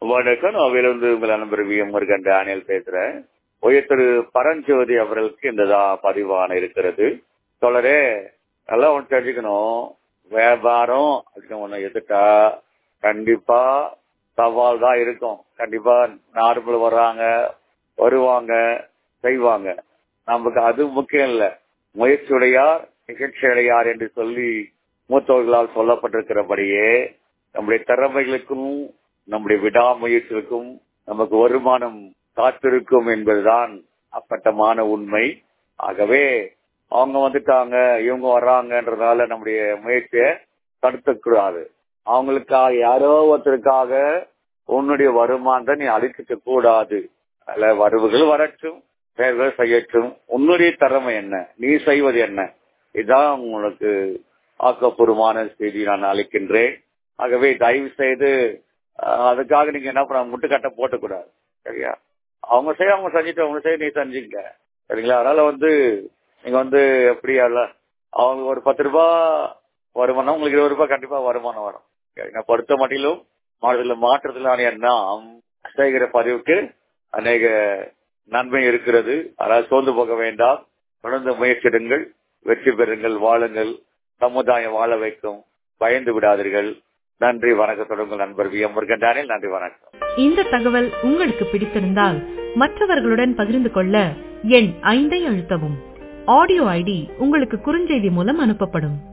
வணக்கம் நான் வேலூர்ந்து உங்கள் நண்பர் வி எம் முருகன் டேனியல் பேசுறேன் உயர் திரு பரஞ்சோதி அவர்களுக்கு இந்த தா- பதிவான இருக்கிறது தொடரே நல்லா ஒன்று தெரிஞ்சுக்கணும் வியாபாரம் அப்படின்னு ஒன்று எதுட்டா கண்டிப்பா சவால் தான் இருக்கும் கண்டிப்பா நார்மல் வர்றாங்க வருவாங்க செய்வாங்க நமக்கு அது முக்கியம் இல்ல முயற்சியுடையார் நிகழ்ச்சியுடையார் என்று சொல்லி மூத்தவர்களால் சொல்லப்பட்டிருக்கிறபடியே நம்முடைய திறமைகளுக்கும் நம்முடைய விடாமுயற்சிகளுக்கும் நமக்கு வருமானம் காத்திருக்கும் என்பதுதான் அப்பட்டமான உண்மை ஆகவே அவங்க வந்துட்டாங்க இவங்க வர்றாங்கன்றதால நம்முடைய முயற்சியை தடுத்துக்கூடாது அவங்களுக்காக யாரோ ஒருத்தருக்காக உன்னுடைய வருமானத்தை நீ அழிச்சிக்க கூடாது அதுல வரவுகள் வரட்டும் செயல்கள் செய்யட்டும் உன்னுடைய திறமை என்ன நீ செய்வது என்ன இதுதான் உங்களுக்கு ஆக்கப்பூர்வமான செய்தி நான் அளிக்கின்றேன் ஆகவே தயவு செய்து அஹ், அதுக்காக நீங்க என்ன பண்ண முட்டுக்கட்டை போட்டக்கூடாது சரியா அவங்க செய்ய அவங்க செஞ்சுட்டு அவங்க செய்ய நீ செஞ்சுங்க சரிங்களா அதனால வந்து நீங்க வந்து எப்படி அல்ல அவங்க ஒரு பத்து ரூபாய் வருமானம் உங்களுக்கு இருபது ரூபாய் கண்டிப்பா வருமானம் வரும் சரிங்களா பொறுத்த மட்டிலும் மாற்றத்தில் மாற்றத்திலான நாம் செய்கிற பதிவுக்கு அநேக நன்மை இருக்கிறது அதனால் சோர்ந்து போக வேண்டாம் தொடர்ந்து முயற்சிடுங்கள் வெற்றி பெறுங்கள் வாழுங்கள் சமுதாயம் வாழ வைக்கும் பயந்து விடாதீர்கள் நன்றி வணக்கத்துடன் உங்கள் நண்பர் வி எம் முருகன் டேனியல் நன்றி வணக்கம் இந்த தகவல் உங்களுக்கு பிடித்திருந்தால் மற்றவர்களுடன் பகிர்ந்து கொள்ள எண் ஐந்தை அழுத்தவும் ஆடியோ ஐடி உங்களுக்கு குறுஞ்செய்தி மூலம் அனுப்பப்படும்